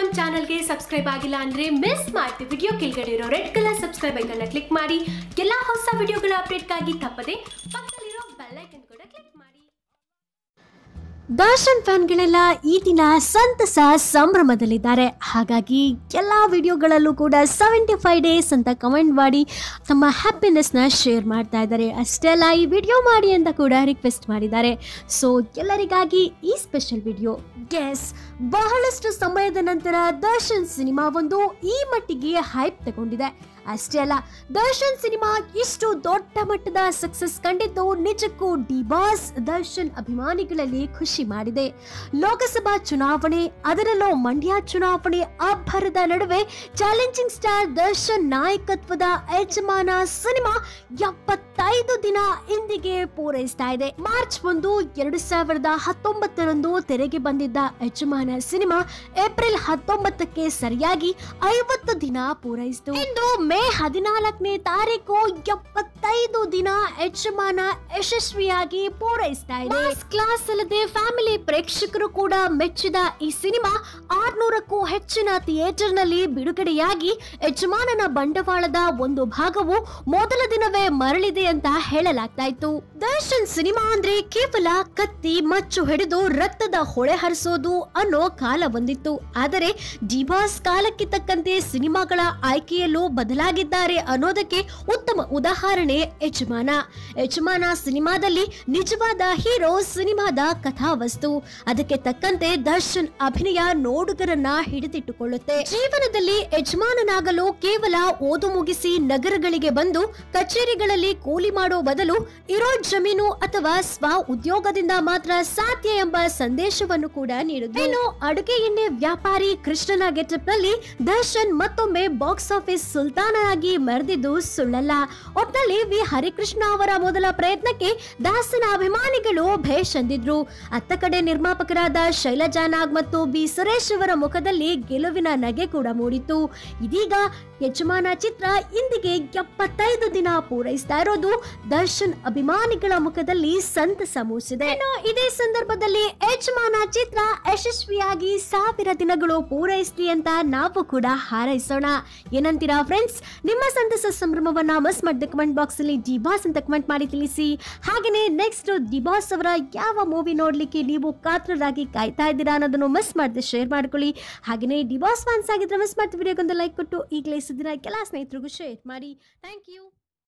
ನಮ್ಮ ಚಾನಲ್ಗೆ ಸಬ್ಸ್ಕ್ರೈಬ್ ಆಗಿಲ್ಲ ಅಂದ್ರೆ ಮಿಸ್ ಮಾಡ್ತೀವಿ ವಿಡಿಯೋ ಕೆಳಗಡೆ ಇರೋ ರೆಡ್ ಕಲರ್ ಸಬ್ಸ್ಕ್ರೈಬ್ ಐಕನ್ನ ಕ್ಲಿಕ್ ಮಾಡಿ ಎಲ್ಲ ಹೊಸ ವಿಡಿಯೋಗಳ ಅಪ್ಡೇಟ್ಗಾಗಿ ತಪ್ಪದೆ ಪಕ್ಕದಲ್ಲಿರೋ ಬೆಲ್ ಐಕನ್ ಕೂಡ ಕ್ಲಿಕ್ ಮಾಡಿ ದರ್ಶನ್ ಫ್ಯಾನ್ಗಳೆಲ್ಲ ಈ ದಿನ ಸಂತಸ ಸಂಭ್ರಮದಲ್ಲಿದ್ದಾರೆ ಹಾಗಾಗಿ ಎಲ್ಲ ವಿಡಿಯೋಗಳಲ್ಲೂ ಕೂಡ ಸೆವೆಂಟಿ ಫೈವ್ ಡೇಸ್ ಅಂತ ಕಮೆಂಟ್ ಮಾಡಿ ತಮ್ಮ ಹ್ಯಾಪಿನೆಸ್ನ ಶೇರ್ ಮಾಡ್ತಾ ಇದ್ದಾರೆ ಅಷ್ಟೇ ಅಲ್ಲ ಈ ವಿಡಿಯೋ ಮಾಡಿ ಅಂತ ಕೂಡ ರಿಕ್ವೆಸ್ಟ್ ಮಾಡಿದ್ದಾರೆ ಸೊ ಎಲ್ಲರಿಗಾಗಿ ಈ ಸ್ಪೆಷಲ್ ವಿಡಿಯೋ ಗೆಸ್ ಬಹಳಷ್ಟು ಸಮಯದ ನಂತರ ದರ್ಶನ್ ಸಿನಿಮಾ ಒಂದು ಈ ಮಟ್ಟಿಗೆ ಹೈಪ್ ತಗೊಂಡಿದೆ ಅಷ್ಟೇ ಅಲ್ಲ ದರ್ಶನ್ ಸಿನಿಮಾ ಇಷ್ಟು ದೊಡ್ಡ ಮಟ್ಟದ ಸಕ್ಸಸ್ ಕಂಡಿದ್ದು ನಿಜಕ್ಕೂ ಡಿ ಬಾಸ್ ದರ್ಶನ್ ಅಭಿಮಾನಿಗಳಲ್ಲಿ ಖುಷಿ ಮಾಡಿದೆ ಲೋಕಸಭಾ ಚುನಾವಣೆ ಅದರಲ್ಲೂ ಮಂಡ್ಯ ಚುನಾವಣೆ ಅಬ್ಬರದ ನಡುವೆ ಚಾಲೆಂಜಿಂಗ್ ಸ್ಟಾರ್ ದರ್ಶನ್ ನಾಯಕತ್ವದ ಯಜಮಾನ ಸಿನಿಮಾ ಎಪ್ಪತ್ತೈದು ದಿನ ಇಂದಿಗೆ ಪೂರೈಸ್ತಾ ಇದೆ ಮಾರ್ಚ್ ಒಂದು ಎರಡು ಸಾವಿರದ ಹತ್ತೊಂಬತ್ತರಂದು ತೆರೆಗೆ ಬಂದಿದ್ದ ಯಜಮಾನ ಸಿನಿಮಾ ಏಪ್ರಿಲ್ ಹತ್ತೊಂಬತ್ತಕ್ಕೆ ಸರಿಯಾಗಿ ಐವತ್ತು ದಿನ ಪೂರೈಸಿತು ಇಂದು ಮೇ ಹದಿನಾಲ್ಕನೇ ತಾರೀಕು ಎಪ್ಪತ್ತೈದು ದಿನ ಯಜಮಾನ ಯಶಸ್ವಿಯಾಗಿ ಪೂರೈಸ್ತಾ ಇದೆ ಕ್ಲಾಸ್ ಅಲ್ಲದೆ ಫ್ಯಾಮಿಲಿ ಪ್ರೇಕ್ಷಕರು ಕೂಡ ಮೆಚ್ಚಿದ ಈ ಸಿನಿಮಾ ಆರ್ನೂರಕ್ಕೂ ಹೆಚ್ಚಿನ ಥಿಯೇಟರ್ ನಲ್ಲಿ ಬಿಡುಗಡೆಯಾಗಿ ಯಜಮಾನನ ಬಂಡವಾಳದ ಒಂದು ಭಾಗವು ಮೊದಲ ದಿನವೇ ಮರಳಿದೆ ಅಂತ ಹೇಳಲಾಗ್ತಾ ಇತ್ತು ದರ್ಶನ್ ಸಿನಿಮಾ ಅಂದ್ರೆ ಕೇವಲ ಕತ್ತಿ ಮಚ್ಚು ಹಿಡಿದು ರಕ್ತದ ಹೊಳೆ ಹರಿಸೋದು ಅನ್ನೋ ಕಾಲ ಬಂದಿತ್ತು ಆದರೆ ಡಿಬಾಸ್ ಕಾಲಕ್ಕೆ ತಕ್ಕಂತೆ ಸಿನಿಮಾಗಳ ಆಯ್ಕೆಯಲ್ಲೂ ಬದಲಾಗಿದ್ದಾರೆ ಅನ್ನೋದಕ್ಕೆ ಉತ್ತಮ ಉದಾಹರಣೆ ಯಜಮಾನ ಯಜಮಾನ ಸಿನಿಮಾದಲ್ಲಿ ನಿಜವಾದ ಹೀರೋ ಸಿನಿಮಾದ ಕಥಾವಸ್ತು ಅದಕ್ಕೆ ತಕ್ಕಂತೆ ದರ್ಶನ್ ಅಭಿನಯ ನೋಡುಗರನ್ನ ಹಿಡಿದಿಟ್ಟುಕೊಳ್ಳುತ್ತೆ ಜೀವನದಲ್ಲಿ ಯಜಮಾನನಾಗಲು ಕೇವಲ ಓದು ಮುಗಿಸಿ ನಗರಗಳಿಗೆ ಬಂದು ಕಚೇರಿಗಳಲ್ಲಿ ಕೂಲಿ ಮಾಡೋ ಬದಲು ಇರೋ ಜಮೀನು ಅಥವಾ ಸ್ವ ಉದ್ಯೋಗದಿಂದ ಮಾತ್ರ ಸಾಧ್ಯ ಎಂಬ ಸಂದೇಶವನ್ನು ಕೂಡ ನೀಡಿದ್ರು ಇನ್ನು ಅಡುಗೆ ಎಣ್ಣೆ ವ್ಯಾಪಾರಿ ಕೃಷ್ಣನ ಗೆಟಪ್ ನಲ್ಲಿ ದರ್ಶನ್ ಮತ್ತೊಮ್ಮೆ ಬಾಕ್ಸ್ ಆಫೀಸ್ ಸುಲ್ತಾನನಾಗಿ ಮೆರೆದಿದ್ದು ಸುಳ್ಳಲ್ಲ ಒಟ್ನಲ್ಲಿ ವಿ ಹರಿಕೃಷ್ಣ ಅವರ ಮೊದಲ ಪ್ರಯತ್ನಕ್ಕೆ ದಾಸನ ಅಭಿಮಾನಿಗಳು ಭೇಷ್ ಅಂದಿದ್ರು ಅತ್ತ ಕಡೆ ನಿರ್ಮಾಪಕರಾದ ಶೈಲಜಾ ನಾಗ್ ಮತ್ತು ಬಿ ಸುರೇಶ್ ಅವರ ಮುಖದಲ್ಲಿ ಗೆಲುವಿನ ನಗೆ ಕೂಡ ಮೂಡಿತ್ತು ಇದೀಗ ಯಜಮಾನ ಚಿತ್ರ ಇಂದಿಗೆ ಎಪ್ಪತ್ತೈದು ದಿನ ಪೂರೈಸ್ತಾ ಇರೋದು ದರ್ಶನ್ ಅಭಿಮಾನಿಗಳ ಮುಖದಲ್ಲಿ ಸಂತಸ ಮೂಡಿಸಿದೆ ಇನ್ನು ಇದೇ ಸಂದರ್ಭದಲ್ಲಿ ಯಜಮಾನ ಚಿತ್ರ ಯಶಸ್ವಿಯಾಗಿ ಸಾವಿರ ದಿನಗಳು ಪೂರೈಸಲಿ ಅಂತ ನಾವು ಕೂಡ ಹಾರೈಸೋಣ ಏನಂತೀರಾ ಫ್ರೆಂಡ್ಸ್ ನಿಮ್ಮ ಸಂತಸ ಸಂಭ್ರಮವನ್ನ ಮಿಸ್ ಮಾಡಿದ ಕಮೆಂಟ್ ಬಾಕ್ಸ್ ಅಲ್ಲಿ ಡಿಬಾಸ್ ಅಂತ ಕಮೆಂಟ್ ಮಾಡಿ ತಿಳಿಸಿ ಹಾಗೆಯೇ ನೆಕ್ಸ್ಟ್ ಡಿಬಾಸ್ ಅವರ ಯಾವ ಮೂವಿ ನೋಡ್ಲಿಕ್ಕೆ ನೀವು ಕಾತರರಾಗಿ ಕಾಯ್ತಾ ಇದ್ದೀರಾ ಅನ್ನೋದನ್ನು ಮಿಸ್ ಮಾಡದೆ ಶೇರ್ ಮಾಡ್ಕೊಳ್ಳಿ ಹಾಗೆಯೇ ಡಿಬಾಸ್ ಫ್ಯಾನ್ಸ್ ಆಗಿದ್ರೆ ಮಿಸ್ ಮಾಡ್ತೀವಿ ವಿಡಿಯೋಗೊಂದು ಲೈಕ್ ಕೊಟ್ಟು ಈಗಲೇ ಸುದ್ದಿನ ಕೆಲ ಸ್ನೇಹಿತರಿಗೂ ಶೇರ್ ಮಾಡಿ ಥ್ಯಾಂಕ್ ಯು